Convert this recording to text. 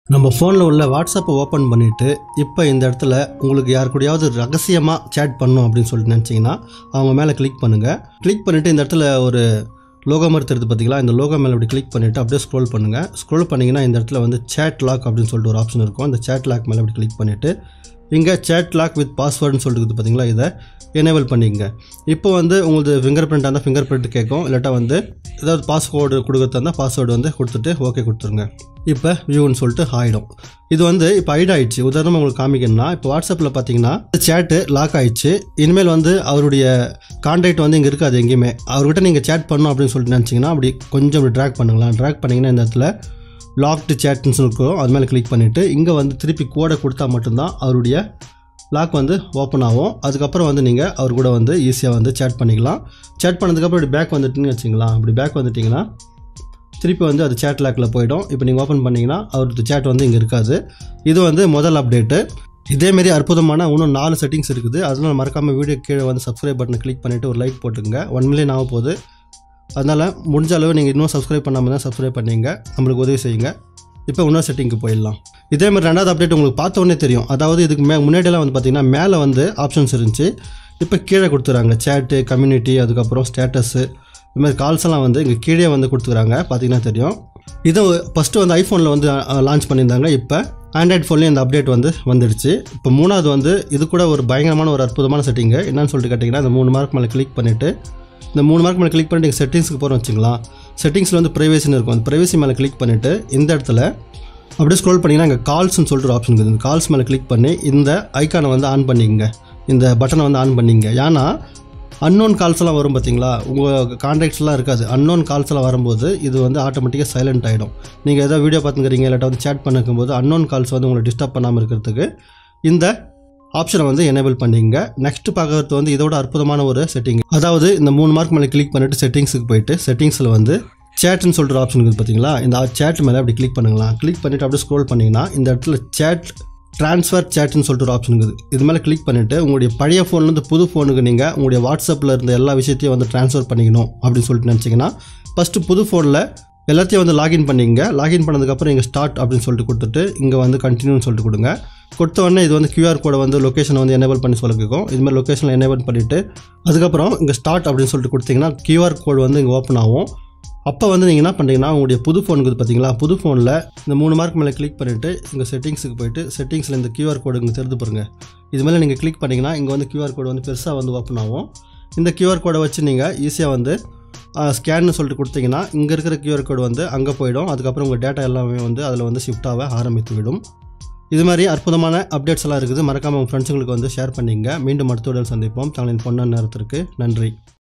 நம்ம ஃபோனில் உள்ள வாட்ஸ்அப்பை ஓப்பன் பண்ணிவிட்டு இப்போ இந்த இடத்துல உங்களுக்கு யார் கூடயாவது ரகசியமாக சேட் பண்ணணும் அப்படின்னு சொல்லிட்டு நினச்சிங்கன்னா அவங்க மேலே கிளிக் பண்ணுங்கள் கிளிக் பண்ணிவிட்டு இந்த இடத்துல ஒரு லோகோ மாதிரி தெரியுது பார்த்தீங்களா இந்த லோகோ மேலே அப்படி கிளிக் பண்ணிவிட்டு அப்படியே ஸ்க்ரோல் பண்ணுங்கள் ஸ்க்ரோல் பண்ணிங்கன்னா இந்த இடத்துல வந்து சேட் லாக் அப்படின்னு சொல்லிட்டு ஒரு ஆப்ஷன் இருக்கும் அந்த சேட் லாக் மேலே அப்படி கிளிக் பண்ணிவிட்டு இங்கே சேட் லாக் வித் பாஸ்வேர்டுன்னு சொல்லிட்டு இருக்குது பார்த்தீங்களா இதை எனேபிள் பண்ணிக்கங்க இப்போ வந்து உங்களுக்கு ஃபிங்கர் பிரிண்ட் இருந்தால் ஃபிங்கர் பிரிண்ட் கேட்கும் இல்லாட்டா வந்து ஏதாவது பாஸ்வேர்டு கொடுக்குறதா இருந்தால் பாஸ்வேர்டு வந்து கொடுத்துட்டு ஓகே கொடுத்துருங்க இப்போ வியூன்னு சொல்லிட்டு ஆகிடும் இது வந்து இப்போ ஹைட் ஆயிடுச்சு உதாரணமாக உங்களுக்கு காமிக்கணும்னா இப்போ வாட்ஸ்அப்பில் பார்த்தீங்கன்னா சேட்டு லாக் ஆயிடுச்சு இனிமேல் வந்து அவருடைய கான்டாக்ட் வந்து இங்கே இருக்காது எங்கேயுமே அவர்கிட்ட நீங்கள் சேட் பண்ணணும் அப்படின்னு சொல்லிட்டு நினச்சிங்கன்னா அப்படி கொஞ்சம் அப்படி ட்ராக் பண்ணுங்களா ட்ராக் பண்ணிங்கன்னா இந்த இடத்துல லாக்டு சேட்னு இருக்கும் அது மேலே கிளிக் பண்ணிவிட்டு இங்கே வந்து திருப்பி கோடை கொடுத்தா மட்டும்தான் அவருடைய லாக் வந்து ஓப்பன் ஆகும் அதுக்கப்புறம் வந்து நீங்கள் அவர் கூட வந்து ஈஸியாக வந்து சேட் பண்ணிக்கலாம் சேட் பண்ணதுக்கப்புறம் இப்படி பேக் வந்துட்டீங்கன்னு வச்சுங்களா அப்படி பேக் வந்துட்டிங்கன்னா திருப்பி வந்து அது சேட் லாக்கில் போயிடும் இப்போ நீங்கள் ஓப்பன் பண்ணிங்கன்னா அவருக்கு சேட் வந்து இங்கே இருக்காது இது வந்து முதல் அப்டேட்டு இதேமாரி அற்புதமான இன்னும் நாலு செட்டிங்ஸ் இருக்குது அதனால் மறக்காமல் வீடியோ கீழே வந்து சப்ஸ்கிரைப் பட்டனை கிளிக் பண்ணிவிட்டு ஒரு லைக் போட்டுங்க ஒன் மில்லியன் ஆக போகுது அதனால் முடிஞ்ச அளவு நீங்கள் இன்னும் சப்ஸ்கிரைப் பண்ணாமல் தான் சப்ஸ்கிரைப் பண்ணீங்க நம்மளுக்கு உதவி செய்யுங்க இப்போ இன்னொரு செட்டிங்க்கு போயிடலாம் இதே மாதிரி ரெண்டாவது அப்டேட் உங்களுக்கு பார்த்த உடனே தெரியும் அதாவது இதுக்கு மே முன்னாடியெல்லாம் வந்து பார்த்தீங்கன்னா மேலே வந்து ஆப்ஷன்ஸ் இருந்துச்சு இப்போ கீழே கொடுத்துறாங்க சேட்டு கம்யூனிட்டி அதுக்கப்புறம் ஸ்டேட்டஸு இது மாதிரி கால்ஸ் எல்லாம் வந்து இங்கே கீழே வந்து கொடுத்துக்கிறாங்க பார்த்தீங்கன்னா தெரியும் இது ஃபஸ்ட்டு வந்து ஐஃபோனில் வந்து லான்ச் பண்ணியிருந்தாங்க இப்போ ஆண்ட்ராய்ட் ஃபோன்லேயும் இந்த அப்டேட் வந்து வந்துடுச்சு இப்போ மூணாவது வந்து இது கூட ஒரு பயங்கரமான ஒரு அற்புதமான செட்டிங்கு என்னன்னு சொல்லிட்டு கேட்டிங்கன்னா இந்த மூணு மார்க் மேலே கிளிக் பண்ணிவிட்டு இந்த மூணு மார்க் மேலே கிளிக் பண்ணிட்டு செட்டிங்ஸ்க்கு போகிறோம் வச்சுங்களா செட்டிங்ஸில் வந்து ப்ரைவேசின்னு இருக்கும் அந்த ப்ரைவேசி மேலே கிளிக் பண்ணிவிட்டு இந்த இடத்துல அப்படியே ஸ்க்ரோல் பண்ணிங்கன்னா இங்கே கால்ஸ்னு சொல்லிட்டு ஒரு ஆப்ஷன் இருக்குது இந்த கால்ஸ் மேலே கிளிக் பண்ணி இந்த ஐக்கானை வந்து ஆன் பண்ணிக்கங்க இந்த பட்டனை வந்து ஆன் பண்ணிங்க ஏன்னா அன்னோன் கால்ஸ் எல்லாம் வரும் பார்த்தீங்களா உங்கள் கான்டாக்ட்ஸ்லாம் இருக்காது அன்னோன் கால்ஸ் எல்லாம் வரும்போது இது வந்து ஆட்டோமேட்டிக்காக சைலண்ட் ஆகிடும் நீங்கள் ஏதோ வீடியோ பார்த்துக்கிறீங்க இல்லாட்டா வந்து சேட் பண்ணிக்கும்போது அன்னோன் கால்ஸ் வந்து உங்களை டிஸ்டர்ப் பண்ணாமல் இருக்கிறதுக்கு இந்த ஆப்ஷனை வந்து எனேபிள் பண்ணிங்க நெக்ஸ்ட் பார்க்கறது வந்து இதோட அற்புதமான ஒரு செட்டிங் அதாவது இந்த மூணு மார்க் மேலே கிளிக் பண்ணிட்டு செட்டிங்ஸுக்கு போயிட்டு செட்டிங்ஸில் வந்து சேட்னு சொல்கிற ஆப்ஷன் இருக்குது பார்த்தீங்களா இந்த சேட் மேலே அப்படி கிளிக் பண்ணுங்களா கிளிக் பண்ணிவிட்டு அப்படியே ஸ்க்ரோல் பண்ணிங்கன்னா இந்த இடத்துல சேட் ட்ரான்ஸ்ஃபர் சேட்னு சொல்லிட்டு ஒரு ஆப்ஷன் இருக்குது இது மேலே கிளிக் பண்ணிவிட்டு உங்களுடைய பழைய ஃபோன்லேருந்து புது ஃபோனுக்கு நீங்கள் உங்களுடைய வாட்ஸ்அப்பில் இருந்த எல்லா விஷயத்தையும் வந்து ட்ரான்ஸ்ஃபர் பண்ணிக்கணும் அப்படின்னு சொல்லிட்டு நினச்சிங்கன்னா ஃபஸ்ட்டு புது ஃபோனில் எல்லாத்தையும் வந்து லாகின் பண்ணிங்க லாகின் பண்ணதுக்கப்புறம் இங்கே ஸ்டார்ட் அப்படின்னு சொல்லிட்டு கொடுத்துட்டு இங்கே வந்து கண்டினியூன்னு சொல்லிட்டு கொடுங்க கொடுத்த உடனே இது வந்து கியூஆர் கோடை வந்து லொக்கேஷனை வந்து எனேபிள் பண்ணி சொல்ல கேட்கும் இது மாதிரி லொக்கேஷனில் எனேபிள் பண்ணிவிட்டு அதுக்கப்புறம் இங்கே ஸ்டார்ட் அப்படின்னு சொல்லிட்டு கொடுத்தீங்கன்னா கியூஆர் கோடு வந்து இங்கே ஓப்பன் ஆகும் அப்போ வந்து நீங்கள் என்ன பண்ணுறீங்கன்னா உங்களுடைய புது ஃபோனுக்கு பார்த்தீங்களா புது ஃபோனில் இந்த மூணு மார்க் மேலே கிளிக் பண்ணிவிட்டு இங்கே செட்டிங்ஸுக்கு போயிட்டு செட்டிங்ஸில் இந்த கியூஆர் கோடு இங்கே தெரிந்து பாருங்கள் இது மேலே நீங்கள் கிளிக் பண்ணிங்கன்னா இங்கே வந்து கியூஆர் கோடு வந்து பெருசாக வந்து ஓப்பன் ஆகும் இந்த கியூஆர் கோடை வச்சு நீங்கள் ஈஸியாக வந்து ஸ்கேன்னு சொல்லிட்டு கொடுத்தீங்கன்னா இங்கே இருக்கிற கியூஆர் கோடு வந்து அங்கே போயிடும் அதுக்கப்புறம் உங்கள் டேட்டா எல்லாமே வந்து அதில் வந்து ஷிஃப்டாக ஆரம்பித்து விடும் இது மாதிரி அற்புதமான அப்டேட்ஸ் எல்லாம் இருக்குது மறக்காமல் உங்கள் ஃப்ரெண்ட்ஸுங்களுக்கு வந்து ஷேர் பண்ணிங்க மீண்டும் அடுத்த சந்திப்போம் தங்களின் பொண்ணு நேரத்திற்கு நன்றி